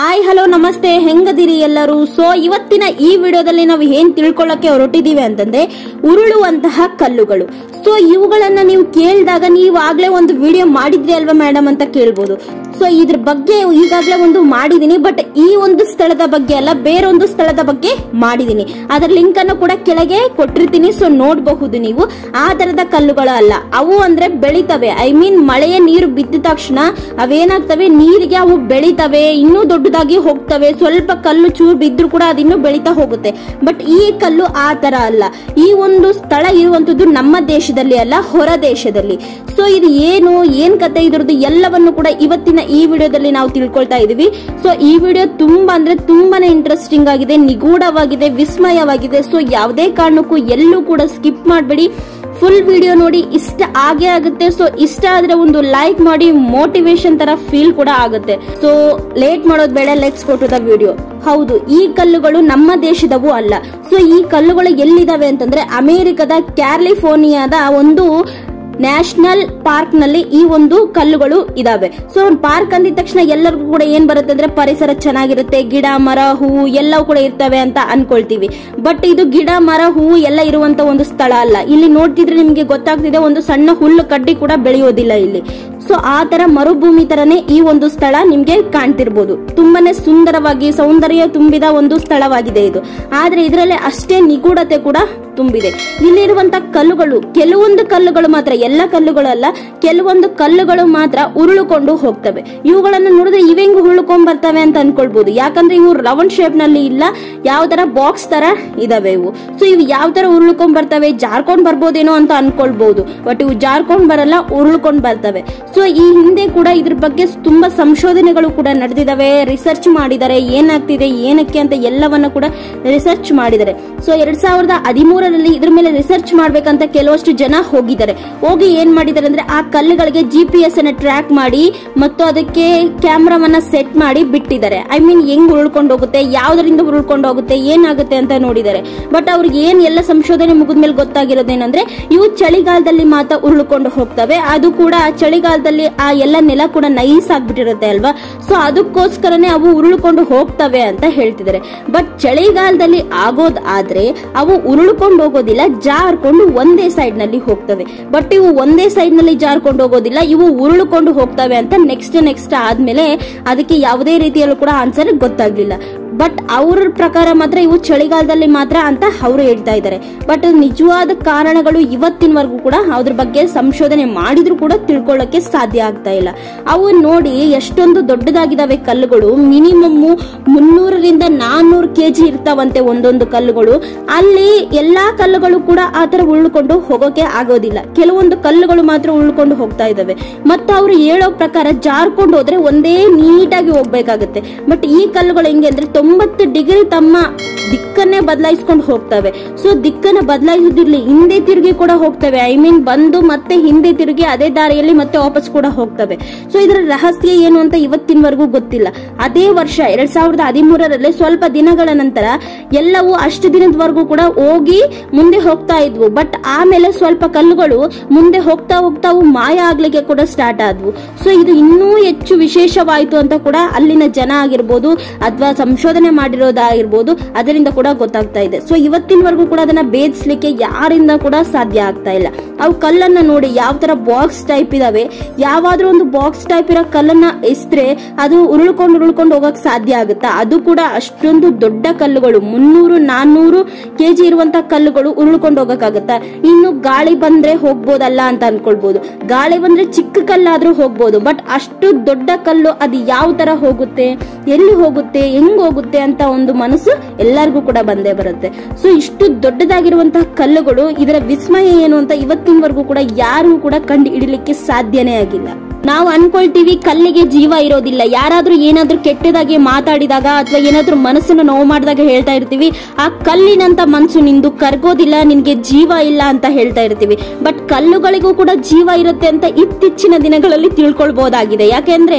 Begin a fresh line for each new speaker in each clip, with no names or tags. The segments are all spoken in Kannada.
ಹಾಯ್ ಹಲೋ ನಮಸ್ತೆ ಹೆಂಗದಿರಿ ಎಲ್ಲರೂ ಸೊ ಇವತ್ತಿನ ಈ ವಿಡಿಯೋದಲ್ಲಿ ನಾವು ಏನ್ ತಿಳ್ಕೊಳ್ಳಕ್ಕೆ ಹೊರಟಿದೀವಿ ಅಂತಂದ್ರೆ ಉರುಳುವಂತಹ ಕಲ್ಲುಗಳು ಸೊ ಇವುಗಳನ್ನ ನೀವು ಕೇಳಿದಾಗ ನೀವು ಆಗ್ಲೇ ಒಂದು ವಿಡಿಯೋ ಮಾಡಿದ್ರಿ ಅಲ್ವಾ ಮೇಡಮ್ ಅಂತ ಕೇಳ್ಬೋದು ಸೊ ಇದ್ರ ಬಗ್ಗೆ ಈಗಾಗಲೇ ಒಂದು ಮಾಡಿದೀನಿ ಬಟ್ ಈ ಒಂದು ಸ್ಥಳದ ಬಗ್ಗೆ ಅಲ್ಲ ಬೇರೊಂದು ಸ್ಥಳದ ಬಗ್ಗೆ ಮಾಡಿದೀನಿ ಅದರ ಲಿಂಕ್ ಅನ್ನು ಕೂಡ ಕೆಳಗೆ ಕೊಟ್ಟಿರ್ತೀನಿ ಸೊ ನೋಡಬಹುದು ನೀವು ಆ ತರದ ಕಲ್ಲುಗಳು ಅಲ್ಲ ಅವು ಅಂದ್ರೆ ಬೆಳಿತವೆ ಐ ಮೀನ್ ಮಳೆಯ ನೀರು ಬಿದ್ದ ತಕ್ಷಣ ಅವೇನಾಗ್ತವೆ ನೀರಿಗೆ ಅವು ಬೆಳಿತವೆ ಇನ್ನೂ ದೊಡ್ಡದಾಗಿ ಹೋಗ್ತವೆ ಸ್ವಲ್ಪ ಕಲ್ಲು ಚೂರು ಬಿದ್ರು ಕೂಡ ಅದಿನ್ನೂ ಬೆಳಿತಾ ಹೋಗುತ್ತೆ ಬಟ್ ಈ ಕಲ್ಲು ಆ ತರ ಅಲ್ಲ ಈ ಒಂದು ಸ್ಥಳ ಇರುವಂತದ್ದು ನಮ್ಮ ದೇಶದಲ್ಲಿ ಅಲ್ಲ ಹೊರ ದೇಶದಲ್ಲಿ ಸೊ ಇದು ಏನು ಏನ್ ಕತೆ ಇದ್ರದ್ದು ಎಲ್ಲವನ್ನು ಕೂಡ ಇವತ್ತಿನ ಈ ವಿಡಿಯೋದಲ್ಲಿ ನಾವು ತಿಳ್ಕೊಳ್ತಾ ಇದೀವಿ ಸೊ ಈ ವಿಡಿಯೋ ತುಂಬಾ ಅಂದ್ರೆ ತುಂಬಾನೇ ಇಂಟ್ರೆಸ್ಟಿಂಗ್ ಆಗಿದೆ ನಿಗೂಢವಾಗಿದೆ ವಿಸ್ಮಯವಾಗಿದೆ ಸೊ ಯಾವುದೇ ಕಾರಣಕ್ಕೂ ಎಲ್ಲೂ ಕೂಡ ಸ್ಕಿಪ್ ಮಾಡಬೇಡಿ ಫುಲ್ ವಿಡಿಯೋ ನೋಡಿ ಇಷ್ಟ ಆಗೇ ಆಗುತ್ತೆ ಸೊ ಇಷ್ಟ ಆದ್ರೆ ಒಂದು ಲೈಕ್ ಮಾಡಿ ಮೋಟಿವೇಶನ್ ತರ ಫೀಲ್ ಕೂಡ ಆಗುತ್ತೆ ಸೊ ಲೇಟ್ ಮಾಡೋದ್ ಬೇಡ ಲೆಟ್ಸ್ ಕೊಟ್ಟು ದ ವಿಡಿಯೋ ಹೌದು ಈ ಕಲ್ಲುಗಳು ನಮ್ಮ ದೇಶದವು ಅಲ್ಲ ಸೊ ಈ ಕಲ್ಲುಗಳು ಎಲ್ಲಿದಾವೆ ಅಂತಂದ್ರೆ ಅಮೆರಿಕದ ಕ್ಯಾಲಿಫೋರ್ನಿಯಾದ ಒಂದು ನ್ಯಾಷನಲ್ ಪಾರ್ಕ್ ನಲ್ಲಿ ಈ ಒಂದು ಕಲ್ಲುಗಳು ಇದಾವೆ ಸೊ ಪಾರ್ಕ್ ಅಂದಿದ ತಕ್ಷಣ ಎಲ್ಲರಿಗೂ ಕೂಡ ಏನ್ ಬರುತ್ತೆ ಅಂದ್ರೆ ಪರಿಸರ ಚೆನ್ನಾಗಿರುತ್ತೆ ಗಿಡ ಮರ ಹೂವು ಎಲ್ಲವೂ ಕೂಡ ಇರ್ತವೆ ಅಂತ ಅನ್ಕೊಳ್ತೀವಿ ಬಟ್ ಇದು ಗಿಡ ಮರ ಹೂವು ಎಲ್ಲ ಇರುವಂತ ಒಂದು ಸ್ಥಳ ಅಲ್ಲ ಇಲ್ಲಿ ನೋಡ್ತಿದ್ರೆ ನಿಮ್ಗೆ ಗೊತ್ತಾಗ್ತಿದೆ ಒಂದು ಸಣ್ಣ ಹುಲ್ಲು ಕಡ್ಡಿ ಕೂಡ ಬೆಳೆಯೋದಿಲ್ಲ ಇಲ್ಲಿ ಸೊ ಆ ತರ ಮರುಭೂಮಿ ತರನೇ ಈ ಒಂದು ಸ್ಥಳ ನಿಮ್ಗೆ ಕಾಣ್ತಿರ್ಬೋದು ತುಂಬಾನೇ ಸುಂದರವಾಗಿ ಸೌಂದರ್ಯ ತುಂಬಿದ ಒಂದು ಸ್ಥಳವಾಗಿದೆ ಇದು ಆದ್ರೆ ಇದರಲ್ಲಿ ಅಷ್ಟೇ ನಿಗೂಢತೆ ಕೂಡ ತುಂಬಿದೆ ಇಲ್ಲಿರುವಂತ ಕಲ್ಲುಗಳು ಕೆಲವೊಂದು ಕಲ್ಲುಗಳು ಮಾತ್ರ ಎಲ್ಲ ಕಲ್ಲುಗಳು ಅಲ್ಲ ಕೆಲವೊಂದು ಕಲ್ಲುಗಳು ಮಾತ್ರ ಉರುಳುಕೊಂಡು ಹೋಗ್ತವೆ ಇವುಗಳನ್ನು ನೋಡಿದ್ರೆ ಇವೆಂಗ್ ಉರುಳ್ಕೊಂಡ್ ಬರ್ತವೆ ಅಂತ ಅನ್ಕೊಳ್ಬಹುದು ಯಾಕಂದ್ರೆ ಇವು ರೌಂಡ್ ಶೇಪ್ ನಲ್ಲಿ ಇಲ್ಲ ಯಾವ ತರ ಬಾಕ್ಸ್ ತರ ಇದಾವೆ ಇವು ಸೊ ಇವು ಯಾವ ತರ ಉರುಳ್ಕೊಂಡ್ ಬರ್ತವೆ ಜಾರ್ಕೊಂಡ್ ಬರ್ಬೋದೇನೋ ಅಂತ ಅನ್ಕೊಳ್ಬಹುದು ಬಟ್ ಇವು ಜಾರ್ಕೊಂಡ್ ಬರಲ್ಲ ಉರುಳ್ಕೊಂಡ್ ಬರ್ತವೆ ಸೊ ಈ ಹಿಂದೆ ಕೂಡ ಇದ್ರ ಬಗ್ಗೆ ತುಂಬಾ ಸಂಶೋಧನೆಗಳು ಕೂಡ ನಡೆದಿದಾವೆ ರಿಸರ್ಚ್ ಮಾಡಿದ್ದಾರೆ ಏನಾಗ್ತಿದೆ ಏನಕ್ಕೆ ಅಂತ ಎಲ್ಲವನ್ನ ಕೂಡ ರಿಸರ್ಚ್ ಮಾಡಿದ್ದಾರೆ ಸೊ ಎರಡ್ ಸಾವಿರದ ಹದಿಮೂರರಲ್ಲಿ ಇದ್ರ ಮೇಲೆ ರಿಸರ್ಚ್ ಮಾಡ್ಬೇಕಂತ ಕೆಲವಷ್ಟು ಜನ ಹೋಗಿದ್ದಾರೆ ಹೋಗಿ ಏನ್ ಮಾಡಿದ್ದಾರೆ ಅಂದ್ರೆ ಆ ಕಲ್ಲುಗಳಿಗೆ ಜಿ ಪಿ ಎಸ್ ಅನ್ನ ಟ್ರ್ಯಾಕ್ ಮಾಡಿ ಮತ್ತು ಅದಕ್ಕೆ ಕ್ಯಾಮ್ರಾವನ್ನ ಸೆಟ್ ಮಾಡಿ ಬಿಟ್ಟಿದ್ದಾರೆ ಐ ಮೀನ್ ಹೆಂಗ್ ಉರುಳ್ಕೊಂಡು ಹೋಗುತ್ತೆ ಯಾವ್ದರಿಂದ ಉರುಳ್ಕೊಂಡು ಹೋಗುತ್ತೆ ಏನಾಗುತ್ತೆ ಅಂತ ನೋಡಿದ್ದಾರೆ ಬಟ್ ಅವ್ರಿಗೆ ಏನ್ ಎಲ್ಲ ಸಂಶೋಧನೆ ಮುಗಿದ್ಮೇಲೆ ಗೊತ್ತಾಗಿರೋದೇನಂದ್ರೆ ಇವು ಚಳಿಗಾಲದಲ್ಲಿ ಮಾತ್ರ ಉರುಳ್ಕೊಂಡು ಹೋಗ್ತವೆ ಅದು ಕೂಡ ಚಳಿಗಾಲದಲ್ಲಿ ಆ ಎಲ್ಲ ನೆಲ ಕೂಡ ನೈಸ್ ಆಗ್ಬಿಟ್ಟಿರುತ್ತೆ ಅಲ್ವಾ ಸೊ ಅದಕ್ಕೋಸ್ಕರನೇ ಅವು ಉರುಳ್ಕೊಂಡು ಹೋಗ್ತವೆ ಅಂತ ಹೇಳ್ತಿದ್ದಾರೆ ಬಟ್ ಚಳಿಗಾಲದಲ್ಲಿ ಆಗೋದ್ ಆದ್ರೆ ಅವು ಉರುಳ್ಕೊಂಡು ಹೋಗೋದಿಲ್ಲ ಜಾರ್ಕೊಂಡು ಒಂದೇ ಸೈಡ್ ನಲ್ಲಿ ಹೋಗ್ತವೆ ಬಟ್ ಇವು ಒಂದೇ ಸೈಡ್ ನಲ್ಲಿ ಜಾರ್ಕೊಂಡು ಹೋಗೋದಿಲ್ಲ ಇವು ಉರುಳ್ಕೊಂಡು ಹೋಗ್ತವೆ ಅಂತ ನೆಕ್ಸ್ಟ್ ನೆಕ್ಸ್ಟ್ ಆದ್ಮೇಲೆ ಅದಕ್ಕೆ ಯಾವುದೇ ರೀತಿಯಲ್ಲೂ ಕೂಡ ಆನ್ಸರ್ ಗೊತ್ತಾಗ್ಲಿಲ್ಲ ಬಟ್ ಅವ್ರ ಪ್ರಕಾರ ಮಾತ್ರ ಇವು ಚಳಿಗಾಲದಲ್ಲಿ ಮಾತ್ರ ಅಂತ ಅವರು ಹೇಳ್ತಾ ಇದ್ದಾರೆ ಬಟ್ ನಿಜವಾದ ಕಾರಣಗಳು ಇವತ್ತಿನವರೆಗೂ ಕೂಡ ಅದ್ರ ಬಗ್ಗೆ ಸಂಶೋಧನೆ ಮಾಡಿದ್ರು ಕೂಡ ತಿಳ್ಕೊಳ್ಳಕ್ಕೆ ಸಾಧ್ಯ ಆಗ್ತಾ ಇಲ್ಲ ಅವು ನೋಡಿ ಎಷ್ಟೊಂದು ದೊಡ್ಡದಾಗಿದಾವೆ ಕಲ್ಲುಗಳು ಮಿನಿಮಮ್ ಮುನ್ನೂರರಿಂದ ನಾನ್ನೂರು ಕೆಜಿ ಇರ್ತಾವಂತೆ ಒಂದೊಂದು ಕಲ್ಲುಗಳು ಅಲ್ಲಿ ಎಲ್ಲಾ ಕಲ್ಲುಗಳು ಕೂಡ ಆತರ ಉಳ್ಕೊಂಡು ಹೋಗೋಕೆ ಆಗೋದಿಲ್ಲ ಕೆಲವೊಂದು ಕಲ್ಲುಗಳು ಮಾತ್ರ ಉಳ್ಕೊಂಡು ಹೋಗ್ತಾ ಇದಾವೆ ಮತ್ತು ಅವ್ರು ಹೇಳೋ ಪ್ರಕಾರ ಜಾರ್ಕೊಂಡು ಹೋದ್ರೆ ಒಂದೇ ನೀಟಾಗಿ ಹೋಗ್ಬೇಕಾಗತ್ತೆ ಬಟ್ ಈ ಕಲ್ಲುಗಳು ಹೆಂಗೆ ಅಂದ್ರೆ ತೊಂಬತ್ತು ಡಿಗ್ರಿ ತಮ್ಮ ದಿಕ್ಕನ್ನೇ ಬದಲಾಯಿಸ್ಕೊಂಡು ಹೋಗ್ತವೆ ಸೊ ದಿಕ್ಕನ್ನ ಬದಲಾಯಿಸೋದಿರ್ಲಿ ಹಿಂದೆ ತಿರುಗಿ ಕೂಡ ಹೋಗ್ತವೆ ಐ ಮೀನ್ ಬಂದು ಮತ್ತೆ ಹಿಂದೆ ತಿರುಗಿ ಅದೇ ದಾರಿಯಲ್ಲಿ ಮತ್ತೆ ವಾಪಸ್ ಕೂಡ ಹೋಗ್ತವೆ ಸೊ ಇದರ ರಹಸ್ಯ ಏನು ಅಂತ ಇವತ್ತಿನವರೆಗೂ ಗೊತ್ತಿಲ್ಲ ಅದೇ ವರ್ಷ ಎರಡ್ ಸಾವಿರದ ಹದಿಮೂರರಲ್ಲಿ ಸ್ವಲ್ಪ ದಿನಗಳ ನಂತರ ಎಲ್ಲವೂ ಅಷ್ಟು ದಿನದವರೆಗೂ ಕೂಡ ಹೋಗಿ ಮುಂದೆ ಹೋಗ್ತಾ ಇದ್ವು ಬಟ್ ಆಮೇಲೆ ಸ್ವಲ್ಪ ಕಲ್ಲುಗಳು ಮುಂದೆ ಹೋಗ್ತಾ ಹೋಗ್ತಾ ಅವು ಮಾಯ ಆಗ್ಲಿಕ್ಕೆ ಕೂಡ ಸ್ಟಾರ್ಟ್ ಆದ್ವು ಸೊ ಇದು ಇನ್ನೂ ಹೆಚ್ಚು ವಿಶೇಷವಾಯಿತು ಅಂತ ಕೂಡ ಅಲ್ಲಿನ ಜನ ಆಗಿರ್ಬೋದು ಅಥವಾ ಸಂಶೋಧನೆ ಮಾಡಿರೋದಾಗಿರ್ಬೋದು ಅದರಿಂದ ಕೂಡ ಗೊತ್ತಾಗ್ತಾ ಇದೆ ಸೊ ಇವತ್ತಿನವರೆಗೂ ಕೂಡ ಅದನ್ನ ಭೇದಿಸ್ಲಿಕ್ಕೆ ಯಾರಿಂದ ಕೂಡ ಸಾಧ್ಯ ಆಗ್ತಾ ಇಲ್ಲ ಅವು ಕಲ್ಲನ್ನ ನೋಡಿ ಯಾವ ತರ ಬಾಕ್ಸ್ ಟೈಪ್ ಇದಾವೆ ಯಾವಾದ್ರೂ ಒಂದು ಬಾಕ್ಸ್ ಟೈಪ್ ಇರೋ ಕಲ್ಲನ್ನ ಎಸ್ತ್ರೆ ಅದು ಉರುಳ್ಕೊಂಡು ಉರುಳ್ಕೊಂಡು ಹೋಗಕ್ ಸಾಧ್ಯ ಆಗುತ್ತಾ ಅದು ಕೂಡ ಅಷ್ಟೊಂದು ದೊಡ್ಡ ಕಲ್ಲುಗಳು ಮುನ್ನೂರು ನಾನ್ನೂರು ಕೆಜಿ ಇರುವಂತ ಕಲ್ಲುಗಳು ಉರುಳ್ಕೊಂಡು ಹೋಗಕ್ಕಾಗತ್ತಾ ಇನ್ನು ಗಾಳಿ ಬಂದ್ರೆ ಹೋಗ್ಬೋದಲ್ಲ ಅಂತ ಅನ್ಕೊಳ್ಬಹುದು ಗಾಳಿ ಬಂದ್ರೆ ಚಿಕ್ಕ ಕಲ್ಲಾದ್ರೂ ಹೋಗ್ಬೋದು ಬಟ್ ಅಷ್ಟು ದೊಡ್ಡ ಕಲ್ಲು ಅದು ಯಾವ ತರ ಹೋಗುತ್ತೆ ಎಲ್ಲಿ ಹೋಗುತ್ತೆ ಹೆಂಗ್ ಹೋಗುತ್ತೆ ಅಂತ ಒಂದು ಮನಸ್ಸು ಎಲ್ಲರಿಗೂ ಕೂಡ ಬಂದೇ ಬರುತ್ತೆ ಸೊ ಇಷ್ಟು ದೊಡ್ಡದಾಗಿರುವಂತಹ ಕಲ್ಲುಗಳು ಇದರ ವಿಸ್ಮಯ ಏನು ಅಂತ ಇವತ್ತಿನವರೆಗೂ ಕೂಡ ಯಾರು ಕೂಡ ಕಂಡು ಹಿಡಿಲಿಕ್ಕೆ ಸಾಧ್ಯನೇ ಆಗಿಲ್ಲ ನಾವು ಅನ್ಕೊಳ್ತೀವಿ ಕಲ್ಲಿಗೆ ಜೀವ ಇರೋದಿಲ್ಲ ಯಾರಾದ್ರೂ ಏನಾದ್ರೂ ಕೆಟ್ಟದಾಗಿ ಮಾತಾಡಿದಾಗ ಅಥವಾ ಏನಾದ್ರೂ ಮನಸ್ಸನ್ನು ನೋವು ಮಾಡಿದಾಗ ಹೇಳ್ತಾ ಇರ್ತೀವಿ ಆ ಕಲ್ಲಿನಂತ ಮನ್ಸು ನಿಂದು ಕರ್ಗೋದಿಲ್ಲ ನಿನ್ಗೆ ಜೀವ ಇಲ್ಲ ಅಂತ ಹೇಳ್ತಾ ಇರ್ತೀವಿ ಬಟ್ ಕಲ್ಲುಗಳಿಗೂ ಕೂಡ ಜೀವ ಇರುತ್ತೆ ಅಂತ ಇತ್ತೀಚಿನ ದಿನಗಳಲ್ಲಿ ತಿಳ್ಕೊಳ್ಬಹುದಾಗಿದೆ ಯಾಕೆಂದ್ರೆ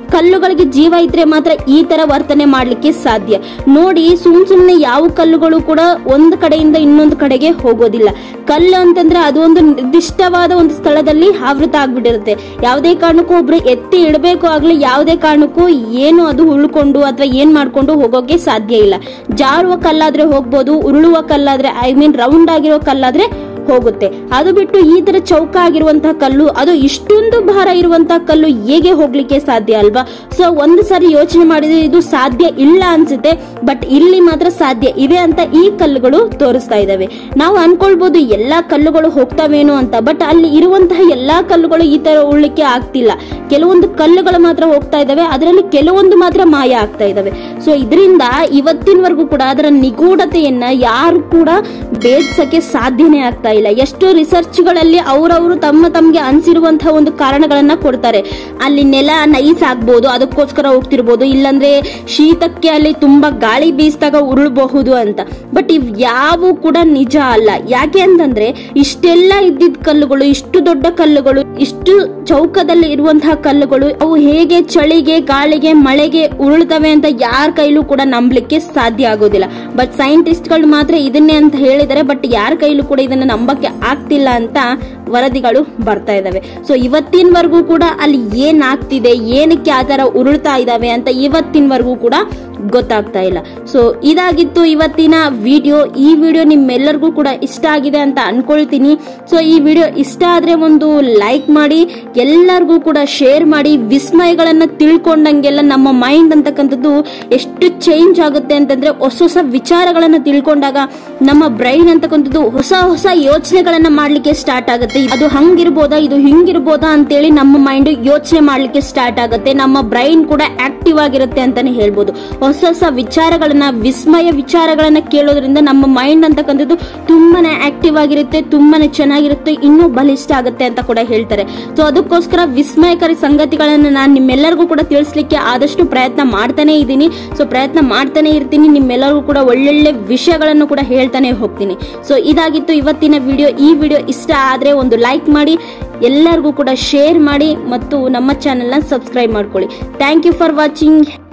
ಕಲ್ಲುಗಳಿಗೆ ಜೀವ ಇದ್ರೆ ಮಾತ್ರ ಈ ತರ ವರ್ತನೆ ಮಾಡ್ಲಿಕ್ಕೆ ಸಾಧ್ಯ ನೋಡಿ ಸುಮ್ ಸುಮ್ನೆ ಯಾವ ಕಲ್ಲುಗಳು ಕೂಡ ಒಂದು ಕಡೆಯಿಂದ ಇನ್ನೊಂದು ಕಡೆಗೆ ಹೋಗೋದಿಲ್ಲ ಕಲ್ಲು ಅಂತಂದ್ರೆ ಅದು ಒಂದು ನಿರ್ದಿಷ್ಟವಾದ ಒಂದು ಸ್ಥಳದಲ್ಲಿ ಆವೃತ ಆಗ್ಬಿಟ್ಟಿರುತ್ತೆ ಯಾವುದೇ ಕಾರಣಕ್ಕೂ ಒಬ್ರು ಎತ್ತಿ ಇಡಬೇಕು ಆಗ್ಲಿ ಯಾವುದೇ ಕಾರಣಕ್ಕೂ ಏನು ಅದು ಉಳ್ಕೊಂಡು ಅಥವಾ ಏನ್ ಮಾಡ್ಕೊಂಡು ಹೋಗೋಕೆ ಸಾಧ್ಯ ಇಲ್ಲ ಜಾರುವ ಕಲ್ಲಾದ್ರೆ ಹೋಗ್ಬೋದು ಉರುಳುವ ಕಲ್ಲಾದ್ರೆ ಐ ಮೀನ್ ರೌಂಡ್ ಆಗಿರೋ ಕಲ್ಲಾದ್ರೆ ಹೋಗುತ್ತೆ ಅದು ಬಿಟ್ಟು ಈ ತರ ಚೌಕ ಆಗಿರುವಂತಹ ಕಲ್ಲು ಅದು ಇಷ್ಟೊಂದು ಭಾರ ಇರುವಂತಹ ಕಲ್ಲು ಹೇಗೆ ಹೋಗ್ಲಿಕ್ಕೆ ಸಾಧ್ಯ ಅಲ್ವಾ ಸೊ ಒಂದು ಸಾರಿ ಯೋಚನೆ ಮಾಡಿದ್ರೆ ಇದು ಸಾಧ್ಯ ಇಲ್ಲ ಅನ್ಸುತ್ತೆ ಬಟ್ ಇಲ್ಲಿ ಮಾತ್ರ ಸಾಧ್ಯ ಇದೆ ಅಂತ ಈ ಕಲ್ಲುಗಳು ತೋರಿಸ್ತಾ ಇದಾವೆ ನಾವು ಅನ್ಕೊಳ್ಬಹುದು ಎಲ್ಲಾ ಕಲ್ಲುಗಳು ಹೋಗ್ತಾವೇನೋ ಅಂತ ಬಟ್ ಅಲ್ಲಿ ಇರುವಂತಹ ಎಲ್ಲಾ ಕಲ್ಲುಗಳು ಈ ತರ ಉಳ್ಳಿಕ್ಕೆ ಆಗ್ತಿಲ್ಲ ಕೆಲವೊಂದು ಕಲ್ಲುಗಳು ಮಾತ್ರ ಹೋಗ್ತಾ ಇದಾವೆ ಅದರಲ್ಲಿ ಕೆಲವೊಂದು ಮಾತ್ರ ಮಾಯ ಆಗ್ತಾ ಇದಾವೆ ಸೊ ಇದರಿಂದ ಇವತ್ತಿನವರೆಗೂ ಕೂಡ ಅದರ ನಿಗೂಢತೆಯನ್ನ ಯಾರು ಕೂಡ ಭೇದಿಸಕ್ಕೆ ಸಾಧ್ಯನೇ ಆಗ್ತಾ ಇಲ್ಲ ಎಷ್ಟೋ ರಿಸರ್ಚ್ ಗಳಲ್ಲಿ ಅವರವರು ತಮ್ಮ ತಮ್ಗೆ ಅನ್ಸಿರುವಂತಹ ಒಂದು ಕಾರಣಗಳನ್ನ ಕೊಡ್ತಾರೆ ಅಲ್ಲಿ ನೆಲ ನೈಸ್ ಆಗ್ಬೋದು ಅದಕ್ಕೋಸ್ಕರ ಹೋಗ್ತಿರ್ಬೋದು ಇಲ್ಲಾಂದ್ರೆ ಶೀತಕ್ಕೆ ಅಲ್ಲಿ ತುಂಬಾ ಗಾಳಿ ಬೀಸಿದಾಗ ಉರುಳಬಹುದು ಅಂತ ಬಟ್ ಇವ್ ಯಾವ ಕೂಡ ನಿಜ ಅಲ್ಲ ಯಾಕೆ ಅಂತಂದ್ರೆ ಇಷ್ಟೆಲ್ಲ ಇದ್ದಿದ್ ಕಲ್ಲುಗಳು ಇಷ್ಟು ದೊಡ್ಡ ಕಲ್ಲುಗಳು ಇಷ್ಟು ಚೌಕದಲ್ಲಿ ಇರುವಂತಹ ಕಲ್ಲುಗಳು ಅವು ಹೇಗೆ ಚಳಿಗೆ ಗಾಳಿಗೆ ಮಳೆಗೆ ಉರುಳ್ತವೆ ಅಂತ ಯಾರ ಕೈಲೂ ಕೂಡ ನಂಬಲಿಕ್ಕೆ ಸಾಧ್ಯ ಆಗೋದಿಲ್ಲ ಬಟ್ ಸೈಂಟಿಸ್ಟ್ಗಳು ಮಾತ್ರ ಇದನ್ನೇ ಅಂತ ಹೇಳಿದ್ದಾರೆ ಬಟ್ ಯಾರ ಕೈಲೂ ಕೂಡ ಇದನ್ನ ನಂಬಕ್ಕೆ ಆಗ್ತಿಲ್ಲ ಅಂತ ವರದಿಗಳು ಬರ್ತಾ ಇದಾವೆ ಸೊ ಇವತ್ತಿನವರೆಗೂ ಕೂಡ ಅಲ್ಲಿ ಏನ್ ಆಗ್ತಿದೆ ಏನಕ್ಕೆ ಆ ತರ ಉರುಳ್ತಾ ಇದಾವೆ ಅಂತ ಇವತ್ತಿನವರೆಗೂ ಕೂಡ ಗೊತ್ತಾಗ್ತಾ ಇಲ್ಲ ಸೊ ಇದಾಗಿತ್ತು ಇವತ್ತಿನ ವಿಡಿಯೋ ಈ ವಿಡಿಯೋ ನಿಮ್ಮೆಲ್ಲರಿಗೂ ಕೂಡ ಇಷ್ಟ ಆಗಿದೆ ಅಂತ ಅನ್ಕೊಳ್ತೀನಿ ಸೊ ಈ ವಿಡಿಯೋ ಇಷ್ಟ ಆದ್ರೆ ಒಂದು ಲೈಕ್ ಮಾಡಿ ಎಲ್ಲರಿಗೂ ಕೂಡ ಶೇರ್ ಮಾಡಿ ವಿಸ್ಮಯಗಳನ್ನ ತಿಳ್ಕೊಂಡಂಗೆಲ್ಲ ನಮ್ಮ ಮೈಂಡ್ ಅಂತಕ್ಕಂಥದ್ದು ಎಷ್ಟು ಚೇಂಜ್ ಆಗುತ್ತೆ ಅಂತಂದ್ರೆ ಹೊಸ ಹೊಸ ವಿಚಾರಗಳನ್ನ ತಿಳ್ಕೊಂಡಾಗ ನಮ್ಮ ಬ್ರೈನ್ ಅಂತಕ್ಕಂಥದ್ದು ಹೊಸ ಹೊಸ ಯೋಚನೆಗಳನ್ನ ಮಾಡ್ಲಿಕ್ಕೆ ಸ್ಟಾರ್ಟ್ ಆಗುತ್ತೆ ಅದು ಹಂಗಿರ್ಬೋದಾ ಇದು ಹಿಂಗಿರ್ಬೋದಾ ಅಂತೇಳಿ ನಮ್ಮ ಮೈಂಡ್ ಯೋಚನೆ ಮಾಡ್ಲಿಕ್ಕೆ ಸ್ಟಾರ್ಟ್ ಆಗುತ್ತೆ ನಮ್ಮ ಬ್ರೈನ್ ಕೂಡ ಆಕ್ಟಿವ್ ಆಗಿರುತ್ತೆ ಅಂತಾನೆ ಹೇಳ್ಬೋದು ಹೊಸ ಹೊಸ ವಿಚಾರಗಳನ್ನ ವಿಸ್ಮಯ ವಿಚಾರಗಳನ್ನ ಕೇಳೋದ್ರಿಂದ ನಮ್ಮ ಮೈಂಡ್ ಅಂತಕ್ಕಂಥದ್ದು ತುಂಬಾನೇ ಆಕ್ಟಿವ್ ಆಗಿರುತ್ತೆ ತುಂಬಾನೇ ಚೆನ್ನಾಗಿರುತ್ತೆ ಇನ್ನೂ ಬಲಿಷ್ಠ ಆಗುತ್ತೆ ಅಂತ ಕೂಡ ಹೇಳ್ತಾರೆ ಸೊ ಅದಕ್ಕೋಸ್ಕರ ವಿಸ್ಮಯಕಾರಿ ಸಂಗತಿಗಳನ್ನ ನಾನು ನಿಮ್ಮೆಲ್ಲರಿಗೂ ಕೂಡ ತಿಳಿಸ್ಲಿಕ್ಕೆ ಆದಷ್ಟು ಪ್ರಯತ್ನ ಮಾಡ್ತಾನೆ ಇದ್ದೀನಿ ಸೊ ಪ್ರಯತ್ನ ಮಾಡ್ತಾನೆ ಇರ್ತೀನಿ ನಿಮ್ಮೆಲ್ಲರಿಗೂ ಕೂಡ ಒಳ್ಳೊಳ್ಳೆ ವಿಷಯಗಳನ್ನು ಕೂಡ ಹೇಳ್ತಾನೆ ಹೋಗ್ತೀನಿ ಸೊ ಇದಾಗಿತ್ತು ಇವತ್ತಿನ ವಿಡಿಯೋ ಈ ವಿಡಿಯೋ ಇಷ್ಟ ಆದ್ರೆ ಒಂದು ಲೈಕ್ ಮಾಡಿ ಎಲ್ಲರಿಗೂ ಕೂಡ ಶೇರ್ ಮಾಡಿ ಮತ್ತು ನಮ್ಮ ಚಾನೆಲ್ನ ಸಬ್ಸ್ಕ್ರೈಬ್ ಮಾಡ್ಕೊಳ್ಳಿ ಥ್ಯಾಂಕ್ ಯು ಫಾರ್ ವಾಚಿಂಗ್